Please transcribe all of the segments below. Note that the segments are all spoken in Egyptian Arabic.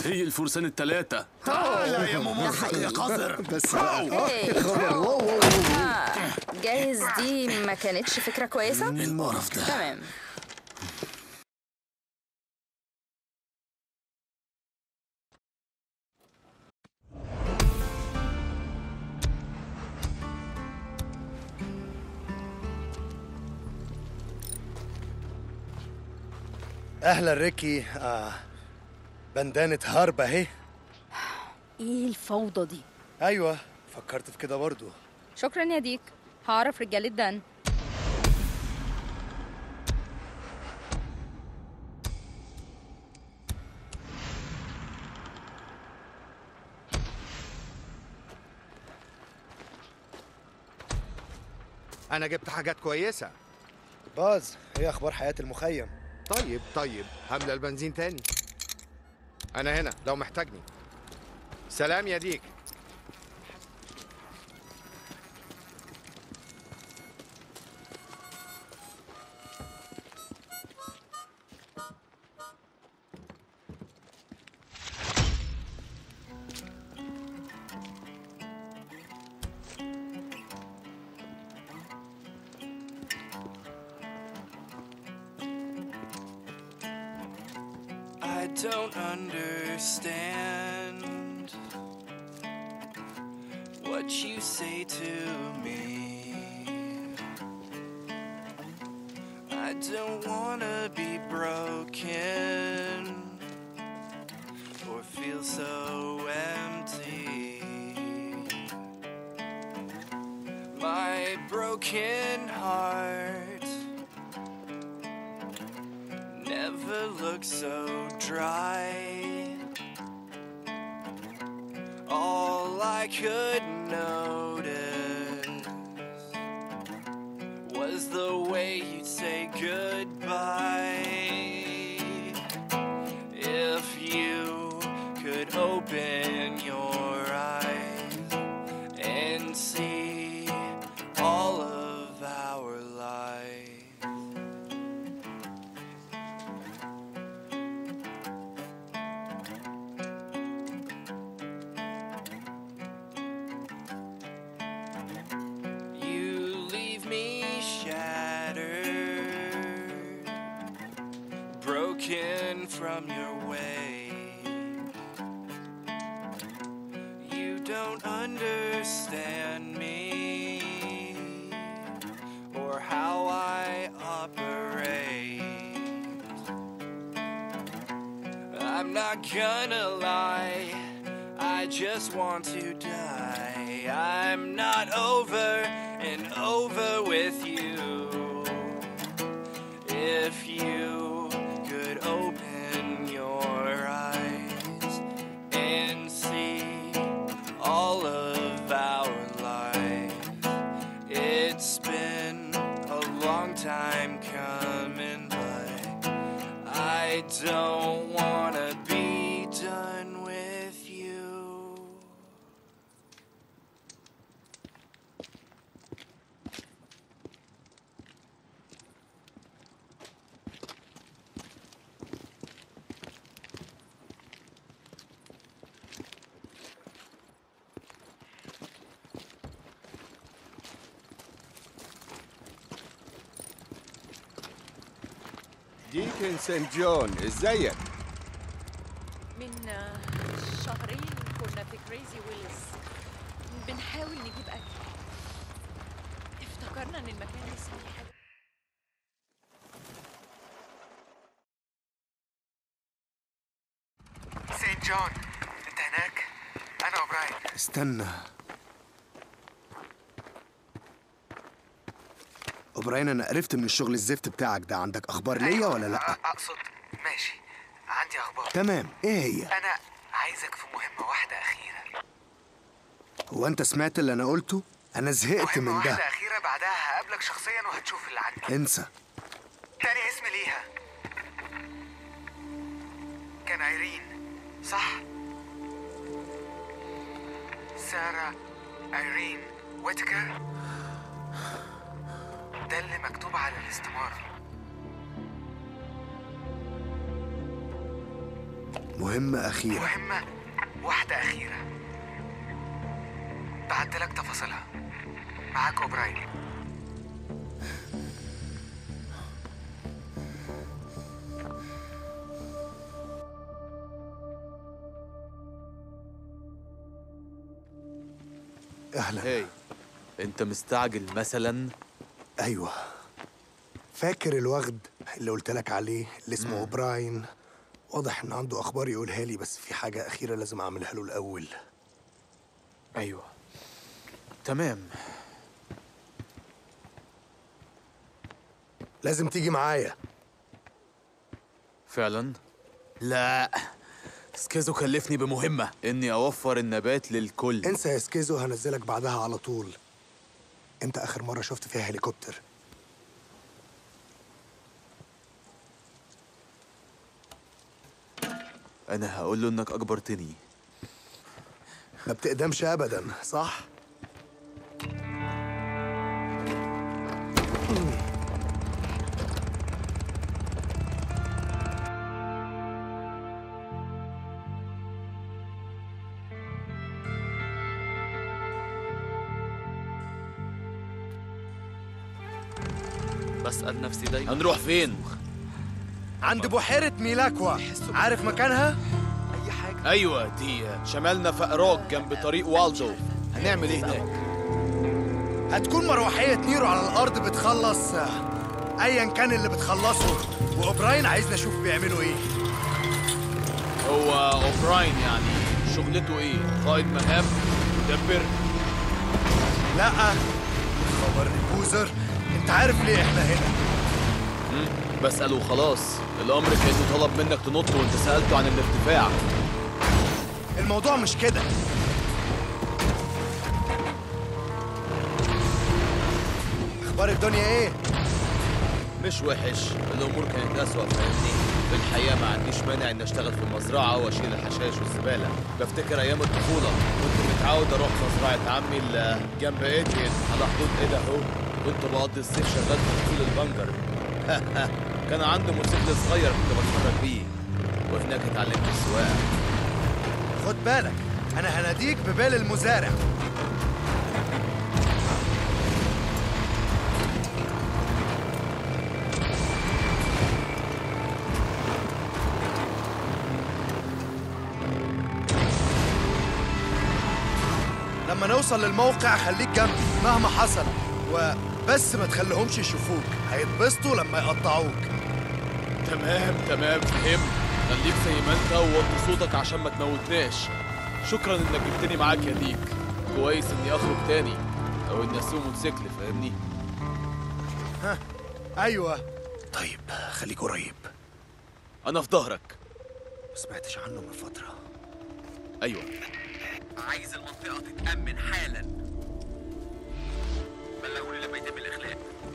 هي الفرسان الثلاثة تعال يا ممثل يا قذر بس بقى هي. خبر واو واو واو. آه، جايز دي ما كانتش فكرة كويسة؟ القرف ده تمام اهلا ريكي آه. بندانة هارب اهي ايه الفوضى دي ايوه فكرت في كده برضو شكرا يا ديك هعرف رجالة دان انا جبت حاجات كويسه باز ايه اخبار حياة المخيم طيب طيب هملى البنزين تاني انا هنا لو محتاجني سلام يا ديك I don't understand what you say to me. I don't wanna be broken or feel so empty. My broken heart never looked so dry. All I could notice was the way you'd say goodbye. If you could open your eyes and see all of our lives. You leave me shattered, broken from your way. You don't understand me or how I operate. I'm not gonna lie, I just want to die. I'm not over and over with you. If you could open your eyes and see all of our lives, it's been a long time coming, but I don't wanna be done with you. ديكن سنت جون ازيك من شهرين كنا في كريزي ويلز بنحاول نجيب اكل افتكرنا ان المكان لسه فيه حاجه سينت جون انت هناك؟ انا اوبراين استنى اوبراين انا عرفت من الشغل الزفت بتاعك ده عندك اخبار ليا ولا لا اقصد ماشي عندي اخبار تمام ايه هي انا عايزك في مهمه واحده اخيره هو انت سمعت اللي انا قلته انا زهقت مهمه من واحده ده اخيره بعدها هقابلك شخصيا وهتشوف اللي عندي انسى تاني اسم ليها كان ايرين صح سارة ايرين ويتكر ده اللي مكتوب على الاستمارة مهمة أخيرة مهمة واحدة أخيرة بعت لك تفاصيلها معاك أوبراين أهلا هاي انت مستعجل مثلا أيوة فاكر الوغد اللي قلت لك عليه اللي اسمه أوبراين واضح إن عنده أخبار يقولها لي بس في حاجة أخيرة لازم أعملها له الأول ايوه تمام لازم تيجي معايا فعلا لا سكيزو كلفني بمهمة اني اوفر النبات للكل انسى يا سكيزو هنزلك بعدها على طول انت اخر مرة شفت فيها هليكوبتر انا هقول له انك اجبرتني ما بتقدمش ابدا صح بسأل نفسي دايما هنروح فين عند بحيرة ميلاكوا عارف مكانها؟ أي حاجة ايوه دي شمالنا فقراك جنب طريق والدو هنعمل ايه هناك هتكون مروحية نيرو على الأرض بتخلص آه، أيا كان اللي بتخلصه وأوبراين عايزنا نشوف بيعملوا إيه هو اوبراين يعني شغلته ايه قائد مهام مدبر لا خبر بوزر أنت عارف ليه إحنا هنا بسأله وخلاص الامر كانه طلب منك تنط وانت سألته عن الارتفاع الموضوع مش كده أخبار الدنيا إيه؟ مش وحش الامور كانت اسوأ فاهمني في الحقيقه ما عنديش مانع اني اشتغل في المزرعه واشيل الحشائش والزباله بفتكر ايام الطفوله كنت متعود اروح مزرعه عمي اللي جنب ايديان على حدود ايداهو كنت بقضي الصيف شغال في فصول البنجر كان عنده موتوسيكل صغير كنت بتحرك بيه وهناك اتعلمت السواقه خد بالك أنا هناديك ببال المزارع لما نوصل للموقع خليك جنبي مهما حصل وبس ما تخليهمش يشوفوك هيتبسطوا لما يقطعوك تمام تمام فهمت خليك زي ما انت ووطي صوتك عشان ما تموتناش شكرا انك جبتني معاك يا ديك كويس اني اخرج تاني او اني اسوق موتوسيكل فاهمني ايوه طيب خليك قريب انا في ظهرك ما سمعتش عنه من فترة ايوه عايز المنطقة تتأمن حالا بلغوني لما يتم الإخلاء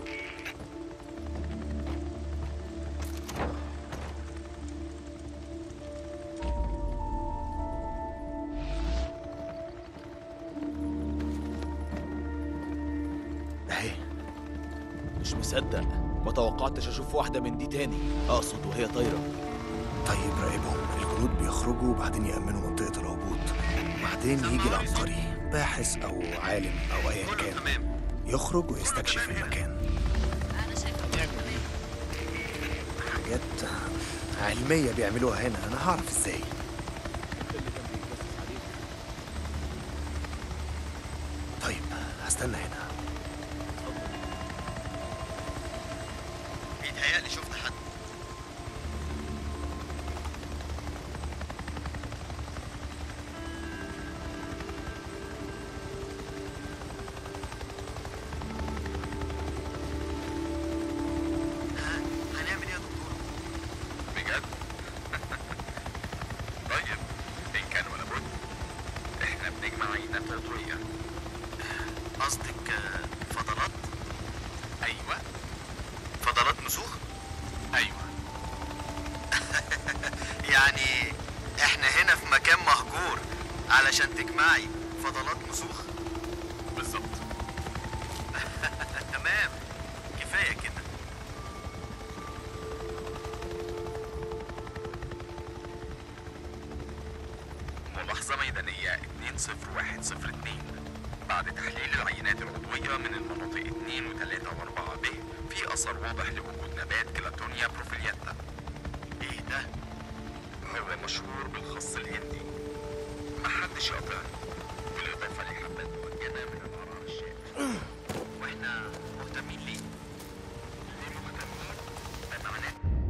اهي مش مصدق ما توقعتش اشوف واحده من دي تاني اقصد وهي طايره طيب راقبهم الجنود بيخرجوا وبعدين يأمنوا منطقة الهبوط وبعدين يجي العبقري باحث أو عالم أو أيا كان يخرج ويستكشف المكان حاجات علمية بيعملوها هنا أنا هعرف إزاي طيب هستنى هنا بيتهيألي شفت حد ها هنعمل ايه يا دكتور؟ بجد؟ طيب إن كان ولا بد إحنا بنجمع عينات عضوية قصدك آه، فضلات؟ أيوه فضلات مسوخ؟ أيوه يعني إحنا هنا في مكان مهجور علشان تجمعي فضلات مسوخ؟ بالظبط تمام كفاية كده ملاحظة ميدانية 20102 بعد تحليل العينات العضوية من المناطق 2 و3 و4 ب في أثر واضح لوجود نبات كلاتونيا بروفيلياتا إيه ده؟ هو مشهور بالخص الهندي محدش يقطعني بالإضافة لحبات معجنة من القرار الشامل واحنا مهتمين ليه؟ ليه مهتمين؟ ده معناه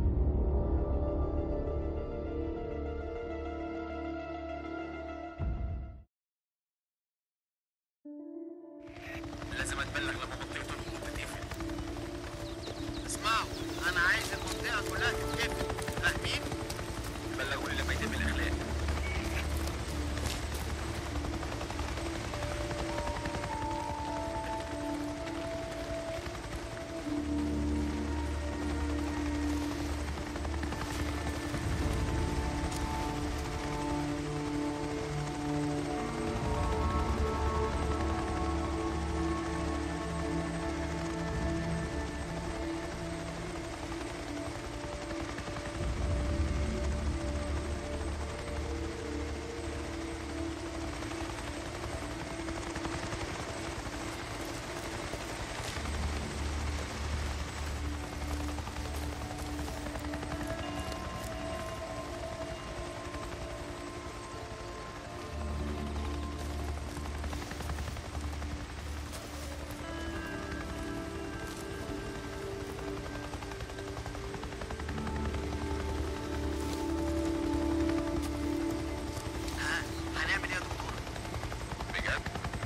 لازم اتبلغ لما منطقة الهبوط تتقفل اسمعوا انا عايز المنطقة كلها تتقفل فاهمين؟ بلغوا لي لما يتم الاخلاء ها هنعمل ايه يا دكتور؟ بجد؟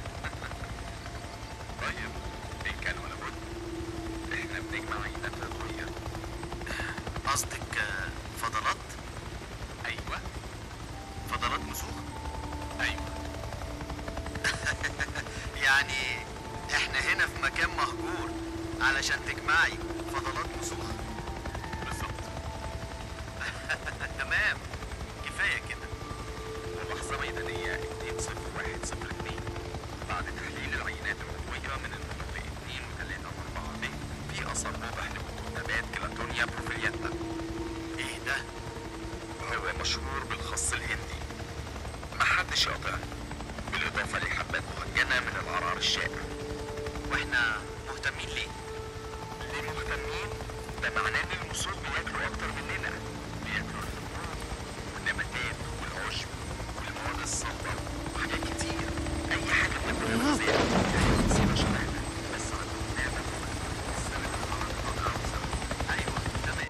طيب إن كان ولا بد إحنا بنجمع عينات عضوية قصدك آه، فضلات؟ أيوة فضلات مسوخ؟ أيوة يعني احنا هنا في مكان مهجور علشان تجمعي فضلات مسوخ بالظبط تمام كفايه كده ملاحظة ميدانية 20102 بعد تحليل العينات العضوية من المناطق 2 و3 و4 ب في أثر واضح لوجود نبات كلاتونيا بروفيلياتا ايه ده هو مشهور بالخص الهندي محدش يقطعني بالإضافة لحبات معجنة من العرار الشائع واحنا مهتمين ليه ليه مهتمين؟ ده معناه إن المسوق بياكلوا أكتر مننا بياكلوا الحبوب والنباتات والعشب والمواد الصلبة وحاجات كتير أي حاجة بتاكل الغذاء هي فصيلة شبهنا بس عندهم نعمة السنة على قطع ايوه تمام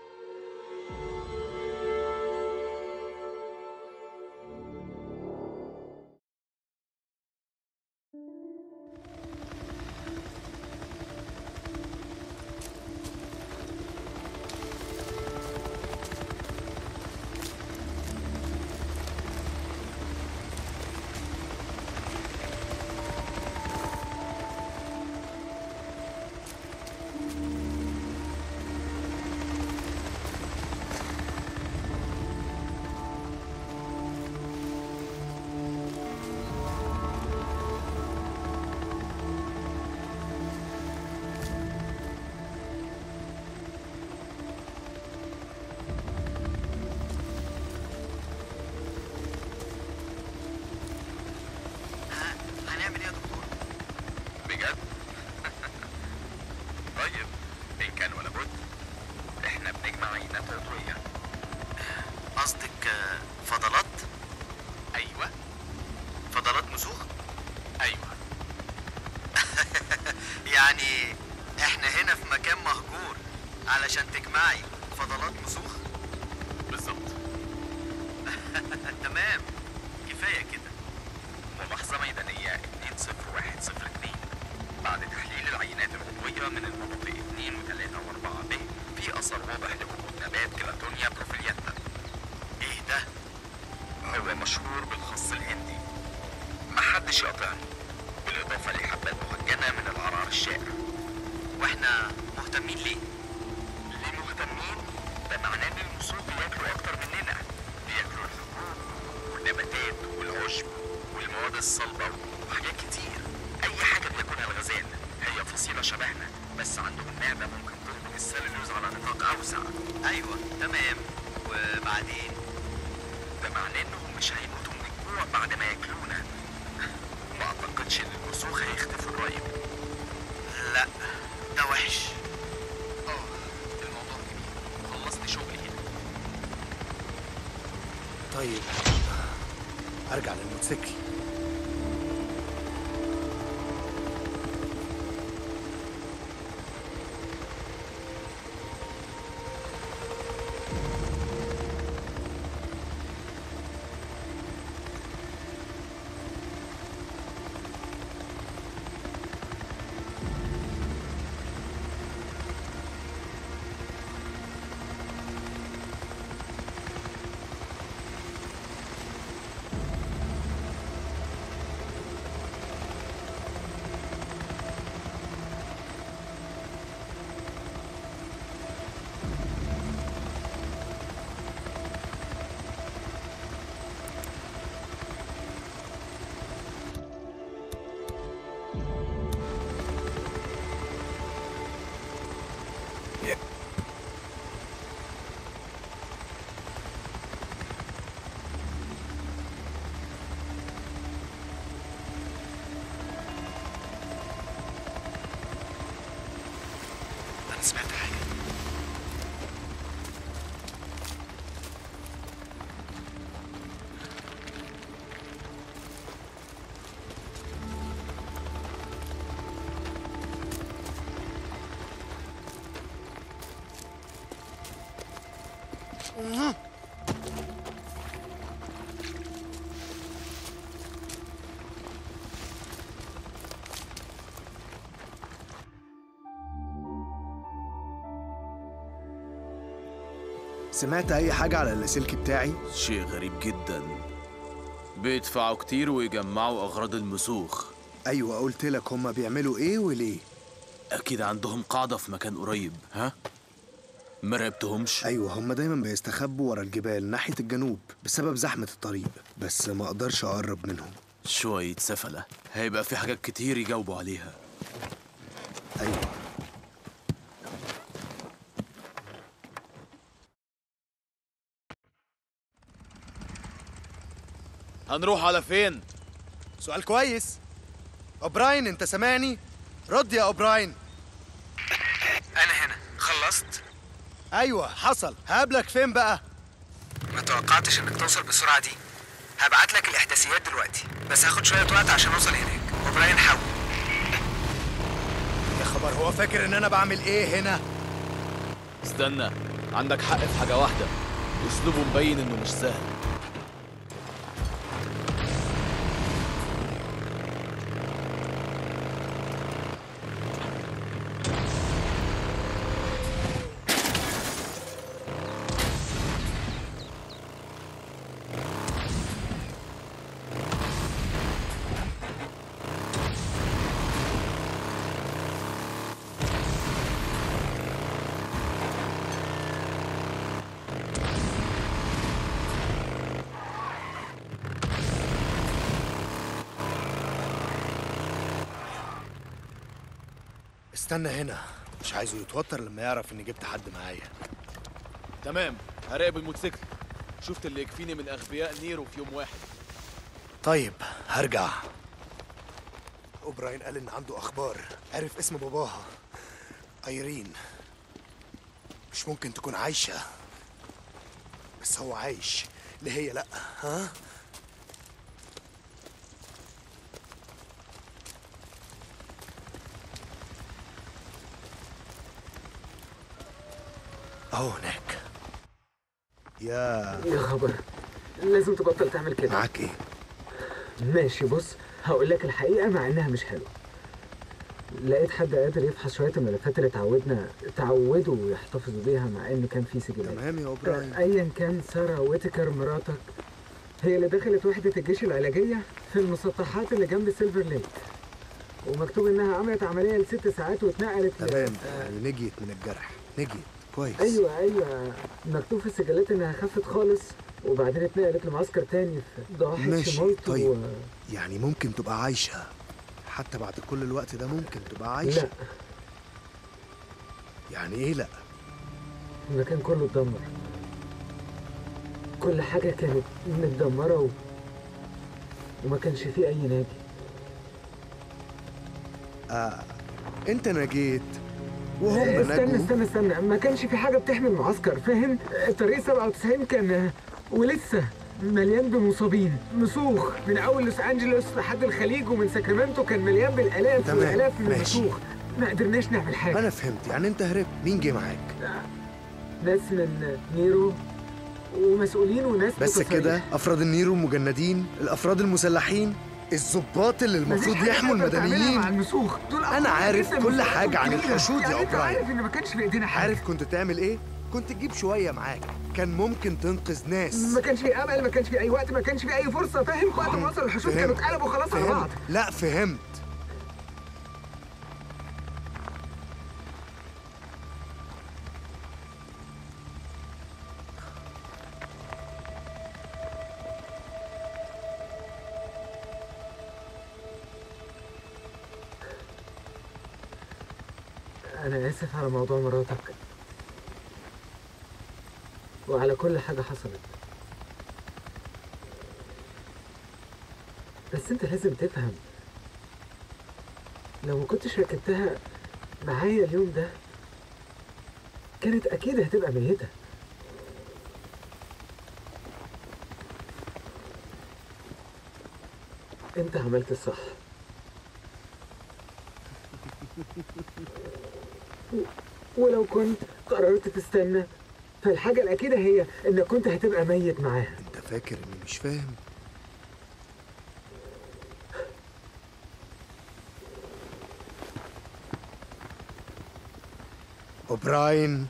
ها هنعمل ايه يا دكتور بجد؟ طيب إن كان ولا بد إحنا بنجمع عينات عضوية قصدك آه، فضلات أيوة فضلات مسوخ أيوة يعني احنا هنا في مكان مهجور علشان تجمعي فضلات مسوخ بالظبط تمام كفايه كده ملاحظة ميدانية 20102 بعد تحليل العينات العضوية من المناطق 2 و3 و4 ب في أثر واضح لوجود نبات كلاتونيا بروفيلياتا ايه ده هو مشهور بالخص الهندي محدش يقطعني بالإضافة لحبات معجنة من العرار الشائع واحنا مهتمين ليه ليه مهتمين؟ ده معناه إن المسوق بياكلوا أكتر مننا بياكلوا الحبوب والنباتات والعشب والمواد الصلبة وحاجات كتير أي حاجة بياكلها الغزال هي فصيلة شبهنا بس عندهم معدة ممكن تهضم السلولوز على نطاق أوسع ايوه تمام وبعدين ده معناه إنهم مش هيموتوا من الجوع بعد ارجع للموتوسيكل انا سمعت حاجه سمعت اي حاجه على اللاسلكي بتاعي شيء غريب جدا بيدفعوا كتير ويجمعوا أغراض المسوخ ايوه قلت لك هما بيعملوا ايه وليه أكيد عندهم قاعدة في مكان قريب ها؟ ما راقبتهمش؟ ايوه هما دايما بيستخبوا ورا الجبال ناحيه الجنوب بسبب زحمه الطريق بس ما اقدرش اقرب منهم شوية سفلة هيبقى في حاجات كتير يجاوبوا عليها ايوه هنروح على فين؟ سؤال كويس اوبراين انت سامعني رد يا اوبراين انا هنا خلصت ايوه حصل هقابلك فين بقى ما توقعتش انك توصل بالسرعه دي هبعت لك الاحداثيات دلوقتي بس هاخد شويه وقت عشان اوصل هناك اوبراين حاول يا خبر هو فاكر ان انا بعمل ايه هنا استنى عندك حق في حاجة واحدة أسلوبه مبين إنه مش سهل استنى هنا مش عايزه يتوتر لما يعرف اني جبت حد معايا تمام هراقب الموتوسيكل شفت اللي يكفيني من أغبياء نيرو في يوم واحد طيب هرجع اوبراين قال ان عنده اخبار عرف اسم باباها ايرين مش ممكن تكون عايشه بس هو عايش ليه هي لا ها اهو هناك يا يا خبر لازم تبطل تعمل كده معاك ايه ماشي بص هقول لك الحقيقة مع إنها مش حلوة لقيت حد قادر يفحص شوية الملفات اللي اتعودنا اتعودوا يحتفظوا بيها مع إن كان في سجلات تمام يا اوبراين أيا كان سارة ويتكر مراتك هي اللي دخلت وحدة الجيش العلاجية في المسطحات اللي جنب سيلفر ليك ومكتوب إنها عملت عملية لست ساعات واتنقلت ل- تمام يعني نجيت من الجرح نجيت كويس ايوه ايوه مكتوب في السجلات انها خفت خالص وبعدين اتنقلت لمعسكر تاني في ضاحية ماشي شمالته طيب و... يعني ممكن تبقى عايشه حتى بعد كل الوقت ده ممكن تبقى عايشه لا يعني ايه لا المكان كله اتدمر كل حاجة كانت متدمرة و... وما كانش فيه أي ناجي آه. انت نجيت وهم استنى نجوا استنى استنى ما كانش في حاجة بتحمي المعسكر فاهم الطريق 97 كان ولسه مليان بمصابين مسوخ من اول لوس انجلوس لحد الخليج ومن ساكرامنتو كان مليان بالالاف تمام، والالاف من ماشي. المسوخ ما قدرناش نعمل حاجه انا فهمت يعني انت هربت مين جه معاك ناس من نيرو ومسؤولين وناس بس بتصريح. كده افراد النيرو المجندين الافراد المسلحين الضباط اللي ما دي المفروض حاجة يحموا تقدر تعملها المدنيين مع المسوخ دول انا أقوى عارف جداً كل من حاجه عن الكبيرة. الحشود يا يعني انت عارف اوبراين ان ما كانش في ايدينا حاجه عارف كنت تعمل ايه كنت تجيب شويه معاك كان ممكن تنقذ ناس ما كانش في امل ما كانش في اي وقت ما كانش في اي فرصه فاهم وقت ما وصل الحشود كانوا فهمت. اتقلبوا خلاص على فهمت. بعض لا فهمت انا اسف على موضوع مراتك وعلى كل حاجه حصلت بس انت لازم تفهم لو ما كنتش ركبتها معايا اليوم ده كانت اكيد هتبقى ميته انت عملت الصح ولو كنت قررت تستنى فالحاجة الأكيدة هي إنك كنت هتبقى ميت معاها انت فاكر اني مش فاهم اوبراين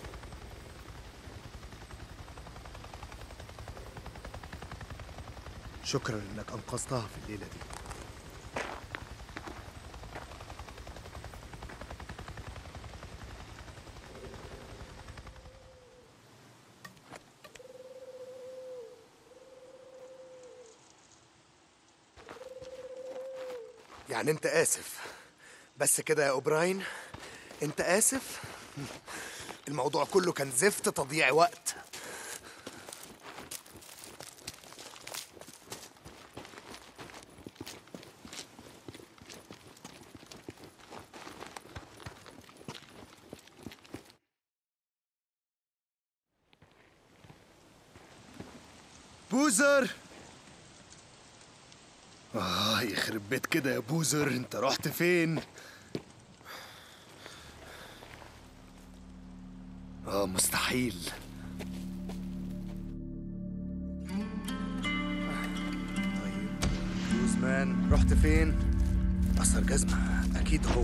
شكرا انك انقذتها في الليله دي يعني انت اسف بس كده يا اوبراين انت اسف الموضوع كله كان زفت تضييع وقت بوزر آه يخرب بيت كده يا بوزر انت رحت فين؟ آه مستحيل طيب بوزمان رحت فين؟ أثر جزمة أكيد هو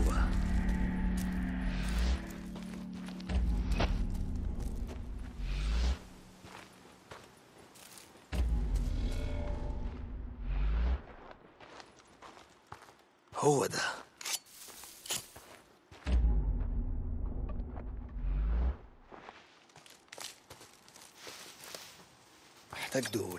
هو ده محتاج دول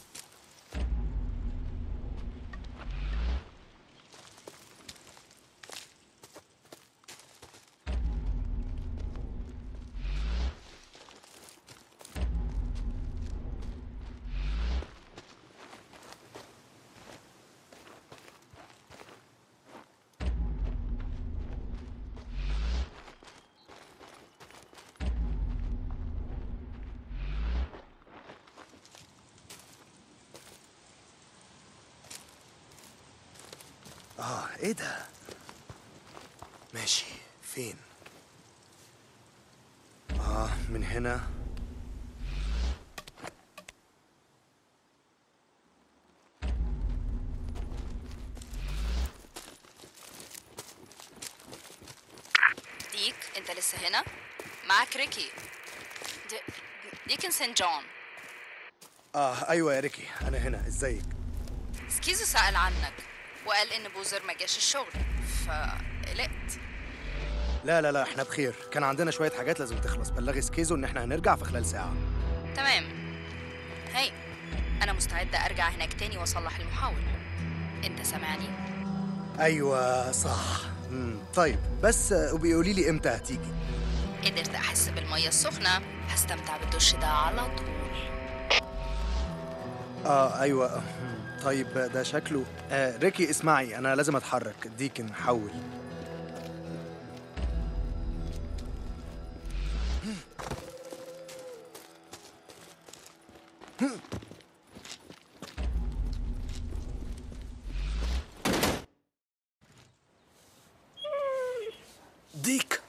اه ايه ده ماشي فين اه من هنا ديك انت لسه هنا معاك ريكي دي ديك سان جون اه ايوه يا ريكي انا هنا ازيك سكيزو سأل عنك وقال ان بوزر ما جاش الشغل فقلقت لا لا لا احنا بخير كان عندنا شويه حاجات لازم تخلص بلغي سكيزو ان احنا هنرجع في خلال ساعه تمام هاي انا مستعدة ارجع هناك تاني واصلح المحاول انت سامعني ايوه صح مم. طيب بس آه، وبيقولي لي امتى هتيجي قدرت احس بالمية السخنة هستمتع بالدش ده على طول اه ايوه آه، مم. طيب ده شكله آه ريكي اسمعي انا لازم اتحرك ديك نحول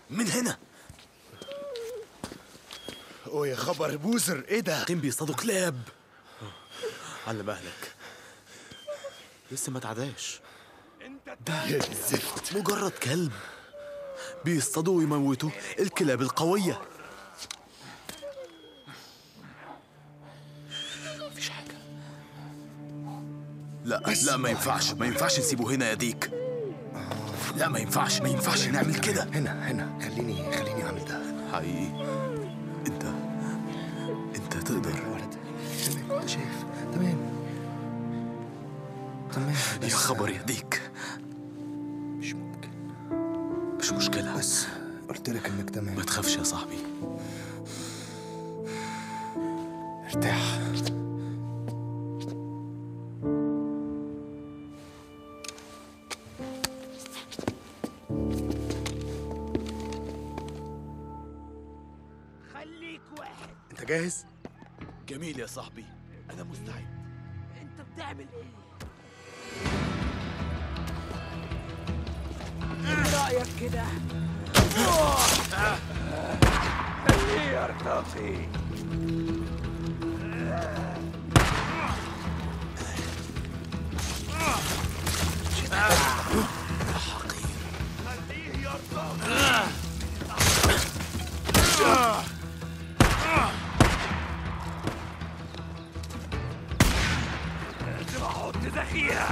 من هنا اوه يا خبر بوزر ايه ده قيم بيصطادوا كلاب على مهلك لسه ما اتعداش ده يا دي الزفت مجرد كلب بيصطادوا ويموتوا الكلاب القوية مفيش حاجة لا لا ما ينفعش ما ينفعش نسيبه هنا يا ديك لا ما ينفعش ما ينفعش نعمل كده هنا هنا خليني خليني اعمل ده حقيقي انت انت تقدر ولد تمام انت شايف تمام تمام يا بس- خبر يا ديك مش ممكن مش مشكلة بس قلت لك انك تمام ما تخافش يا صاحبي ارتاح خليك واحد انت جاهز جميل يا صاحبي انا مستعد انت بتعمل ايه ايه رايك كده خليه يرتقي خليه يرتقي لازم احط ذخيره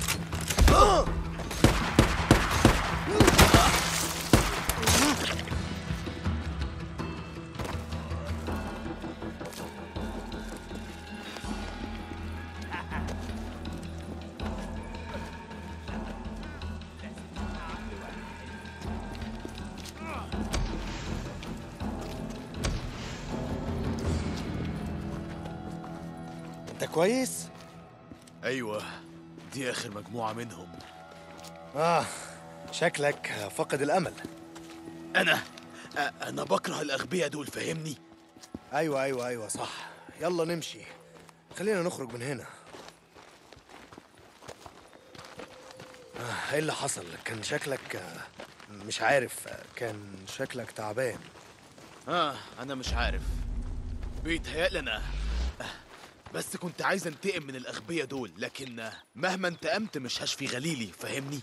انت كويس ايوه دي اخر مجموعة منهم اه شكلك فقد الامل انا أ- انا بكره الاغبياء دول فاهمني ايوه ايوه ايوه صح يلا نمشي خلينا نخرج من هنا آه، ايه اللي حصل كان شكلك آه، مش عارف آه، كان شكلك تعبان اه انا مش عارف بيتهيألي انا آه، بس كنت عايز انتقم من الاغبياء دول لكن آه، مهما انتقمت مش هشفي غليلي فاهمني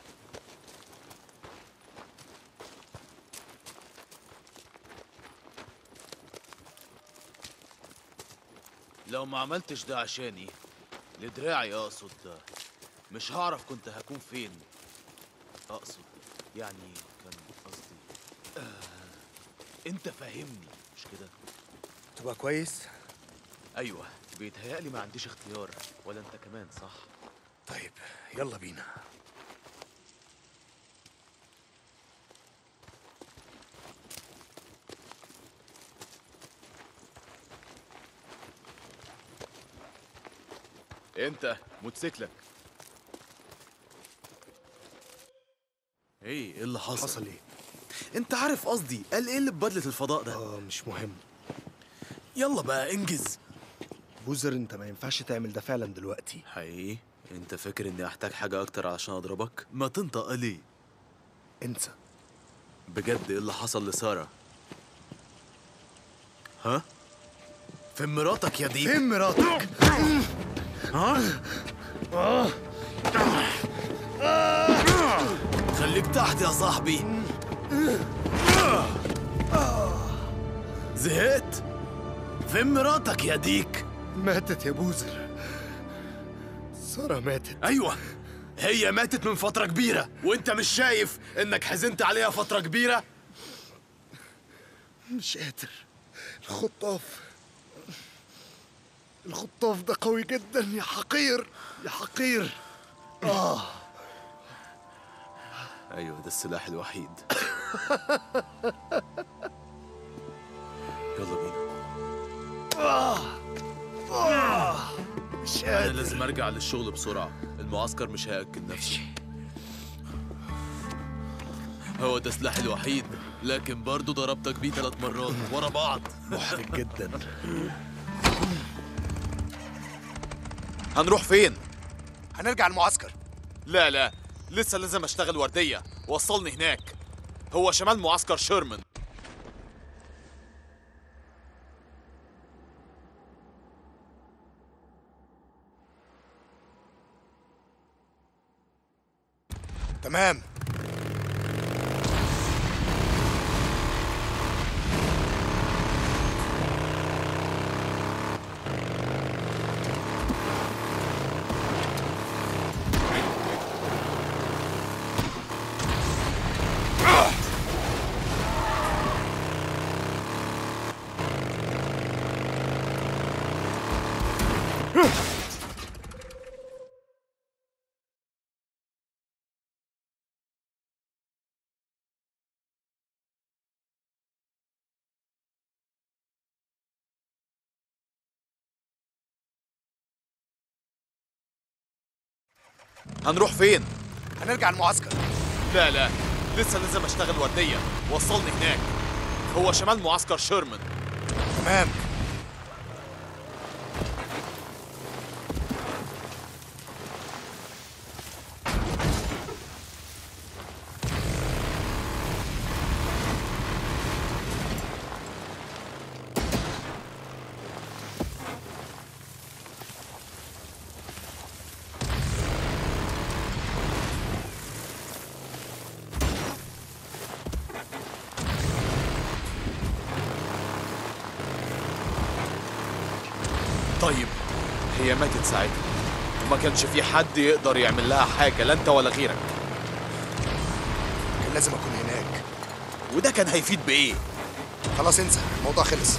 لو ما عملتش ده عشاني لدراعي اقصد ده مش هعرف كنت هكون فين اقصد يعني كان قصدي آه انت فاهمني مش كده تبقى كويس ايوه بيتهيألي ما عنديش اختيار ولا انت كمان صح طيب يلا بينا انت موتوسيكلك ايه ايه اللي حصل حصل ايه انت عارف قصدي قال ايه اللي ببدله الفضاء ده اه مش مهم يلا بقى انجز بوزر انت ما ينفعش تعمل ده فعلا دلوقتي حقيقي انت فاكر اني احتاج حاجه اكتر علشان اضربك ما تنطق ليه انسى بجد ايه اللي حصل لساره ها في مراتك يا ديك فين مراتك ها خليك تحت يا صاحبي زهقت فين مراتك يا ديك ماتت يا بوزر سارة ماتت ايوه هي ماتت من فترة كبيرة وانت مش شايف انك حزنت عليها فترة كبيرة مش قادر الخطاف الخطاف ده قوي جدا يا حقير يا حقير اه ايوه ده السلاح الوحيد يلا بينا مش انا قادر لازم ارجع للشغل بسرعة المعسكر مش هيأكل نفسه هو ده سلاحي الوحيد لكن برضه ضربتك بيه ثلاث مرات ورا بعض محرج جدا هنروح فين؟ هنرجع المعسكر لا لا لسه لازم اشتغل وردية وصلني هناك هو شمال معسكر شيرمان تمام هنروح فين؟ هنرجع المعسكر لا لا لسه لازم اشتغل وردية وصلني هناك هو شمال معسكر شيرمان تمام طيب هي ماتت ساعتها وما كانش في حد يقدر يعمل لها حاجة لا انت ولا غيرك كان لازم اكون هناك وده كان هيفيد بايه؟ خلاص انسى الموضوع خلص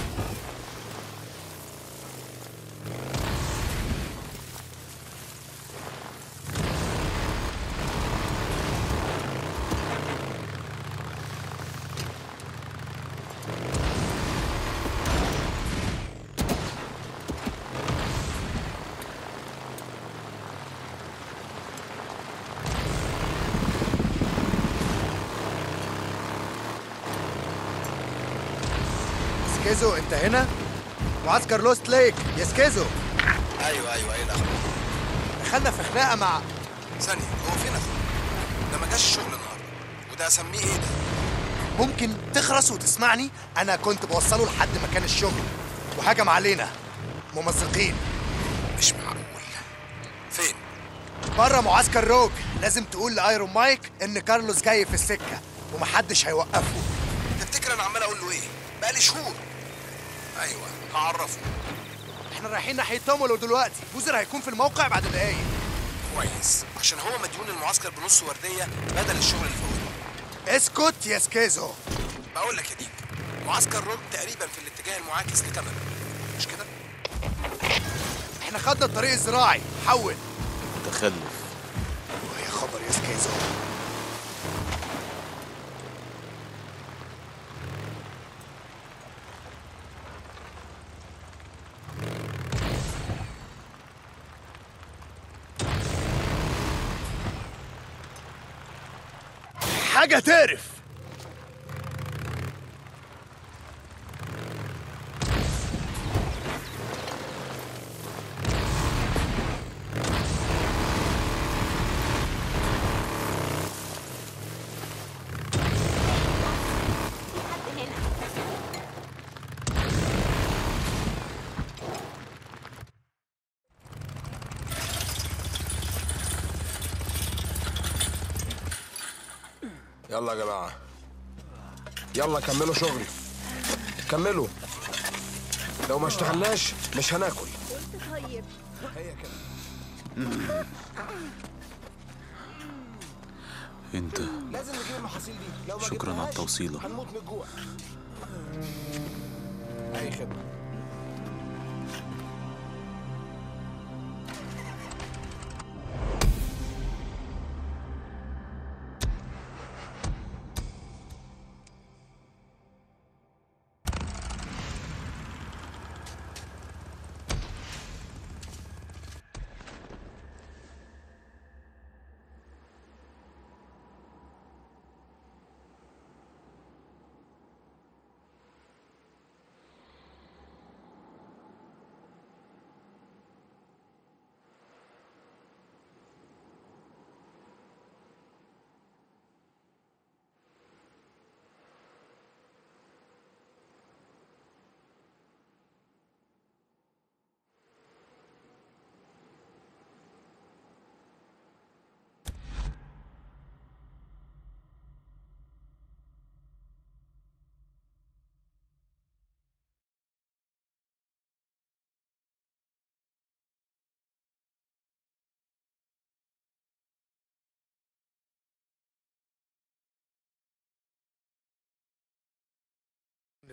سكيزو انت هنا معسكر لوست ليك يا سكيزو ايوه ايوه ايه الاخبار دخلنا في خناقه مع ثانيه هو فين اخوه ده ما جاش الشغل النهارده وده اسميه ايه ده ممكن تخرس وتسمعني انا كنت بوصله لحد مكان الشغل وهجم علينا ممزقين مش معقول فين بره معسكر روج لازم تقول لايرون مايك ان كارلوس جاي في السكه ومحدش هيوقفه تفتكر انا عمال اقول له ايه بقالي شهور ايوه هعرفه احنا رايحين ناحيه تومولو دلوقتي بوزر هيكون في الموقع بعد دقايق كويس عشان هو مديون المعسكر بنص ورديه بدل الشغل اللي فوته اسكت يا سكيزو بقول لك يا ديك معسكر روج تقريبا في الاتجاه المعاكس لكاميرا مش كده احنا خدنا الطريق الزراعي حول تخلف يا خبر يا سكيزو حاجة تقرف يلا يا جماعه يلا كملوا شغل كملوا لو ما اشتغلناش مش هناكل طيب هي كده انت لازم نجيب المحاصيل دي لو ما شكراً على جبناهاش التوصيلة. هنموت من الجوع اي خدمه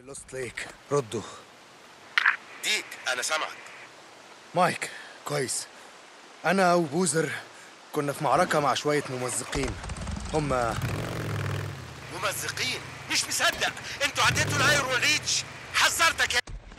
لوست ليك ردوا ديك انا سامعك مايك كويس انا وبوزر كنا في معركة مع شوية ممزقين هما ممزقين مش مصدق انتوا عديتوا الايرون ريتش حذرتك يا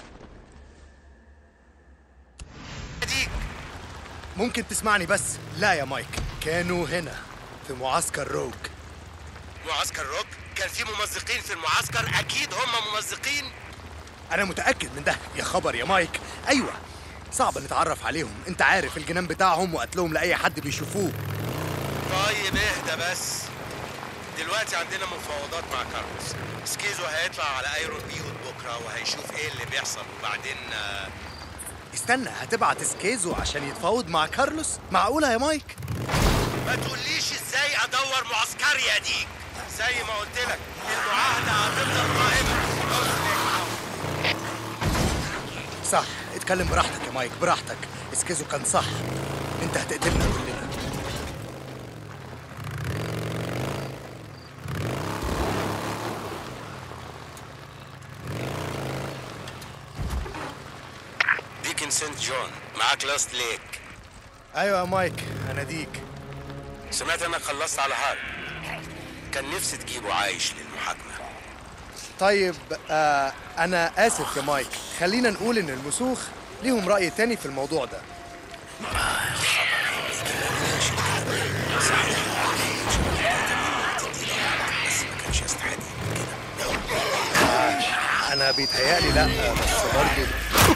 ديك ممكن تسمعني بس لا يا مايك كانوا هنا في معسكر روك معسكر روك كان في ممزقين في المعسكر اكيد هم ممزقين انا متأكد من ده يا خبر يا مايك ايوه صعب نتعرف عليهم انت عارف الجنان بتاعهم وقتلهم لاي حد بيشوفوه طيب اهدى بس دلوقتي عندنا مفاوضات مع كارلوس سكيزو هيطلع على ايرون بيوت بكره وهيشوف ايه اللي بيحصل وبعدين آه، استنى هتبعت سكيزو عشان يتفاوض مع كارلوس معقولة يا مايك ما تقوليش ازاي ادور معسكري يا ديك زي ما قلت لك المعاهده هتفضل قائمه صح اتكلم براحتك يا مايك براحتك سكيزو كان صح انت هتقتلنا كلنا ديكن سنت جون معاك لاست ليك ايوه يا مايك انا ديك سمعت انك خلصت على هارب كان نفسي تجيبه عايش للمحاكمه طيب آه انا اسف يا مايك خلينا نقول ان المسوخ ليهم رأي تاني في الموضوع ده آه انا بيتهيألي لا بس برضه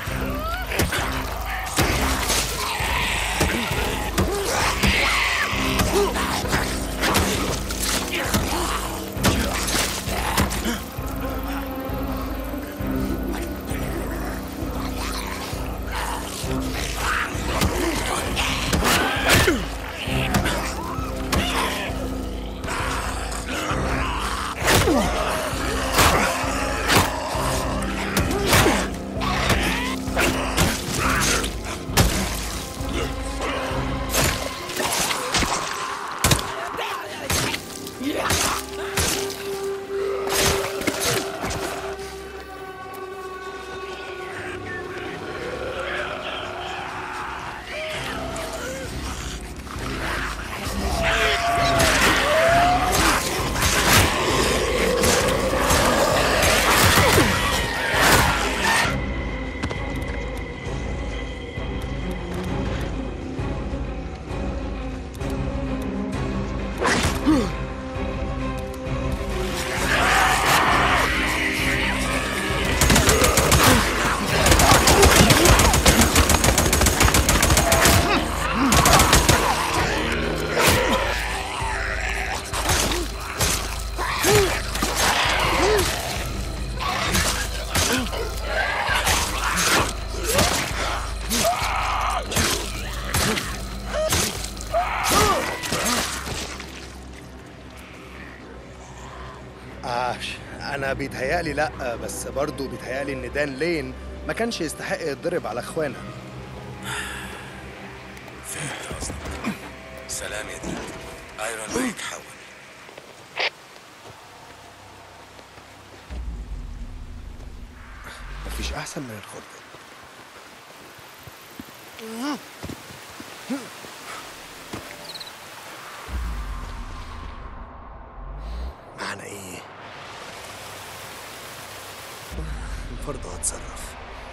آه انا بيتهيألي لا بس برضه بيتهيألي ان دان لين ما كانش يستحق يتضرب على اخوانا فهمت قصدك سلام يا ديك ايرون مايك حول مفيش احسن من الخردة معنى ايه برضه هتصرف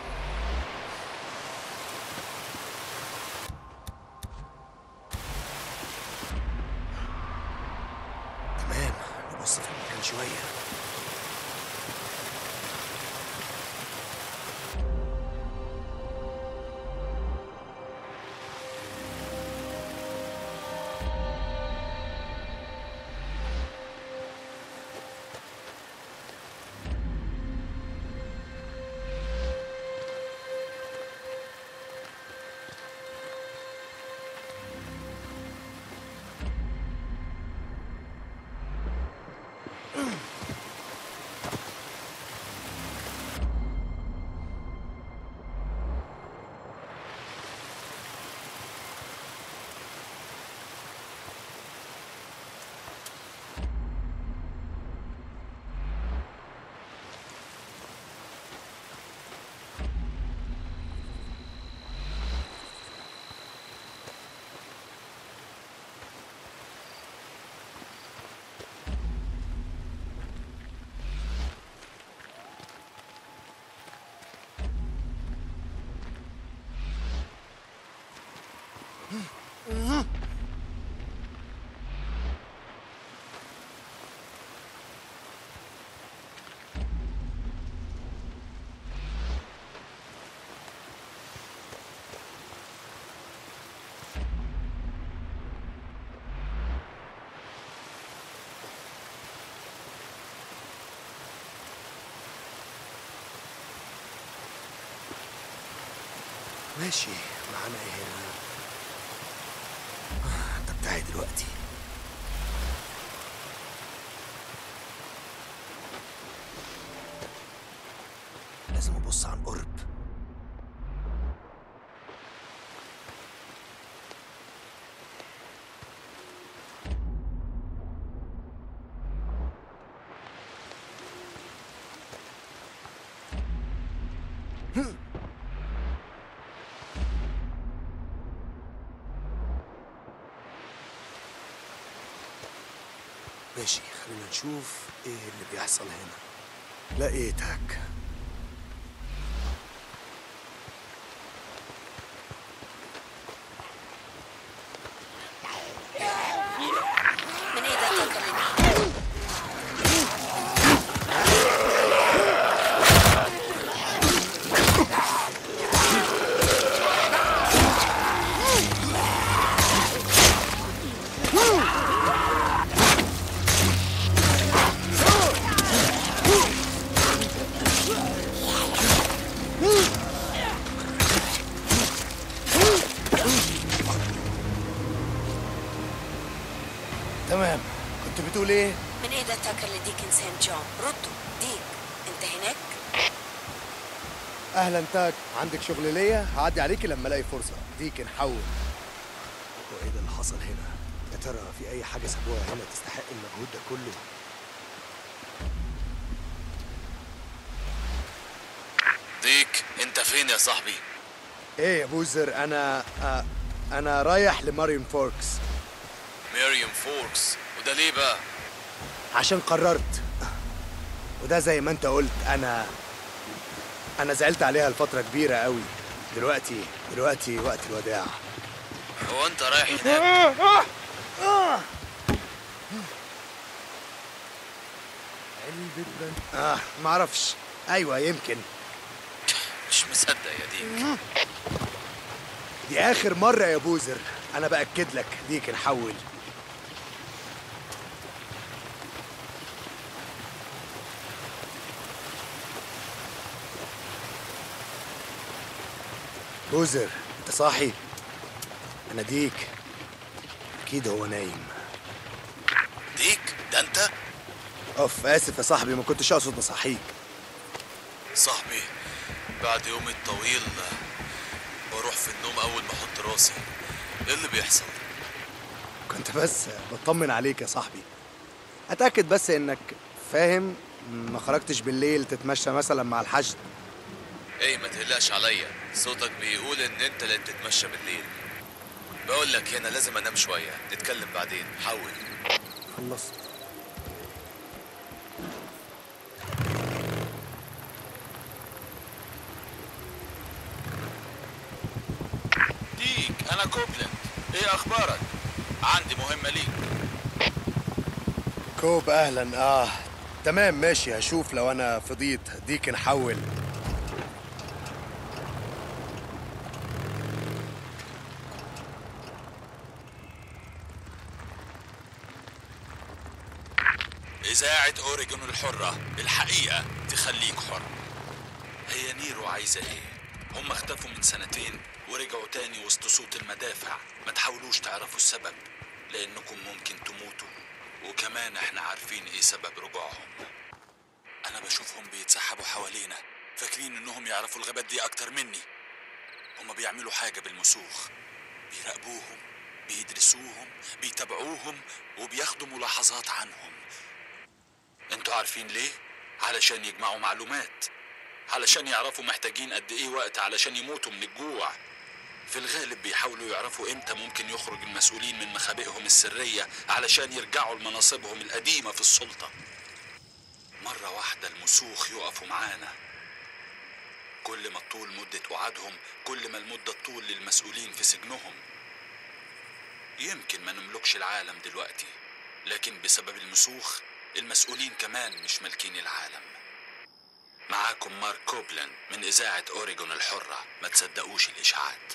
تمام نبص في المكان شويه ماشي معانا ايه هنا آه، ده بتاعي دلوقتي لازم ابص عن قرب ماشي خلينا نشوف ايه اللي بيحصل هنا لقيتك من ايه ده تكلم تمام كنت بتقول ايه من ايه ده تاكر لديك انسان جون ردوا ديك انت هناك اهلا تاك عندك شغل ليا هعدي عليكي لما الاقي فرصه ديك نحول هو ايه ده اللي حصل هنا يا ترى في اي حاجه سابوها هنا تستحق المجهود ده كله ديك انت فين يا صاحبي ايه يا بوزر انا آه انا رايح لماريون فوركس ميريام فوركس وده ليه بقى عشان قررت وده زي ما انت قلت انا انا زعلت عليها لفتره كبيره قوي دلوقتي دلوقتي وقت الوداع هو انت رايح هناك اه معرفش ايوه يمكن مش مصدق يا ديك دي اخر مره يا بوزر انا باكد لك ديك نحول بوزر انت صاحي انا ديك اكيد هو نايم ديك ده انت اوف اسف يا صاحبي ما كنتش اقصد اصحيك صاحبي بعد يومي الطويل بروح في النوم اول ما احط راسي ايه اللي بيحصل كنت بس بطمن عليك يا صاحبي اتاكد بس انك فاهم ما خرجتش بالليل تتمشى مثلا مع الحشد ايه ما تقلقش عليا صوتك بيقول ان انت اللي بتتمشى بالليل بقول لك انا لازم انام شويه نتكلم بعدين حاول خلصت ديك انا كوبلند ايه اخبارك عندي مهمه ليك كوب اهلا اه تمام ماشي هشوف لو انا فضيت ديك نحول إذاعة أوريجون الحرة الحقيقة تخليك حر هي نيرو عايزة إيه؟ هم اختفوا من سنتين ورجعوا تاني وسط صوت المدافع ما تحاولوش تعرفوا السبب لأنكم ممكن تموتوا وكمان احنا عارفين ايه سبب رجوعهم أنا بشوفهم بيتسحبوا حوالينا فاكرين إنهم يعرفوا الغابات دي أكتر مني هم بيعملوا حاجة بالمسوخ بيراقبوهم بيدرسوهم بيتابعوهم وبياخدوا ملاحظات عنهم انتوا عارفين ليه؟ علشان يجمعوا معلومات علشان يعرفوا محتاجين قد ايه وقت علشان يموتوا من الجوع في الغالب بيحاولوا يعرفوا امتى ممكن يخرج المسؤولين من مخابئهم السرية علشان يرجعوا لمناصبهم القديمة في السلطة مرة واحدة المسوخ يقفوا معانا كل ما تطول مدة وعدهم كل ما المدة تطول للمسؤولين في سجنهم يمكن ما نملكش العالم دلوقتي لكن بسبب المسوخ المسؤولين كمان مش مالكين العالم معاكم مارك كوبلاند من إذاعة أوريجون الحرة ما تصدقوش الإشاعات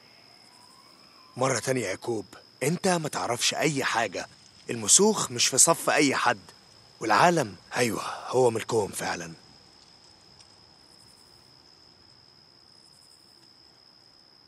مرة تانية يا كوب انت ما تعرفش اي حاجة المسوخ مش في صف اي حد والعالم ايوه هو ملكهم فعلا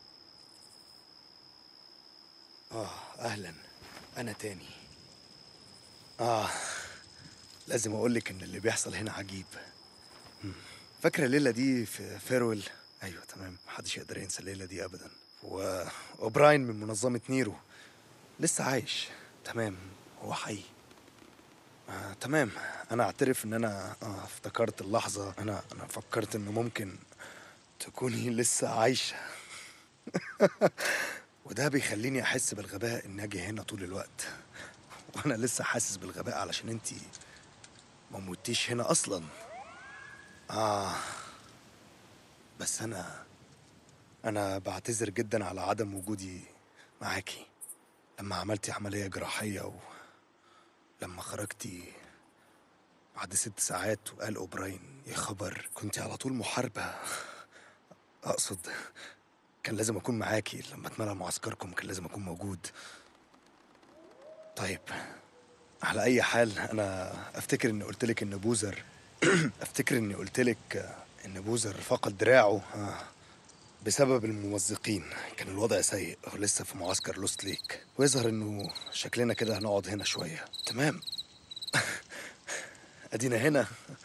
اهلا انا تاني اه لازم اقولك ان اللي بيحصل هنا عجيب مم. فاكره الليله دي في فيرويل ايوه تمام محدش يقدر ينسى الليله دي ابدا واوبراين من منظمه نيرو لسه عايش تمام هو حي آه، تمام انا اعترف ان انا آه افتكرت اللحظه انا انا فكرت انه ممكن تكوني لسه عايشه وده بيخليني احس بالغباء اني اجي هنا طول الوقت وانا لسه حاسس بالغباء علشان انتي ما موتيش هنا اصلا اه بس انا انا بعتذر جدا على عدم وجودي معاكي لما عملتي عمليه جراحيه و... لما خرجتي بعد ست ساعات وقال اوبراين يا خبر كنت على طول محاربة أقصد كان لازم أكون معاكي لما اتملى معسكركم كان لازم أكون موجود طيب على أي حال أنا أفتكر إني قلت لك إن بوزر أفتكر إني قلت لك إن بوزر فقد دراعه آه، بسبب الممزقين كان الوضع سيء ولسه في معسكر لوست ليك ويظهر إنه شكلنا كده هنقعد هنا شوية تمام ادينا هنا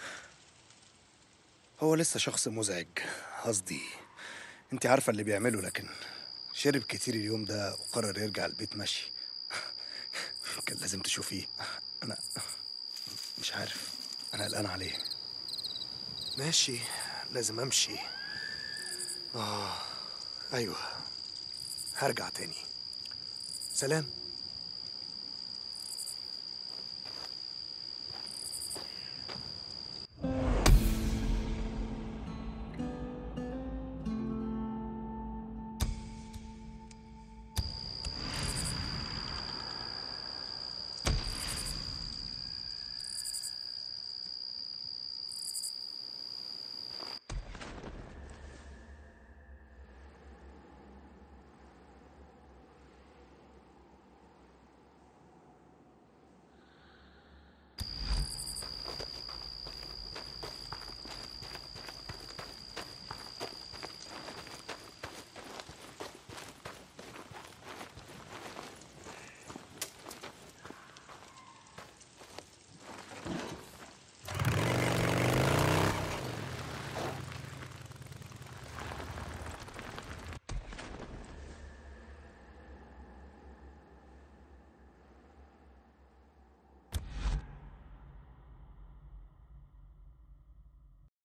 هو لسه شخص مزعج قصدي انت عارفه اللي بيعمله لكن شرب كتير اليوم ده وقرر يرجع البيت مشي كان لازم تشوفيه انا مش عارف انا قلقان عليه ماشي لازم امشي اه ايوه هرجع تاني سلام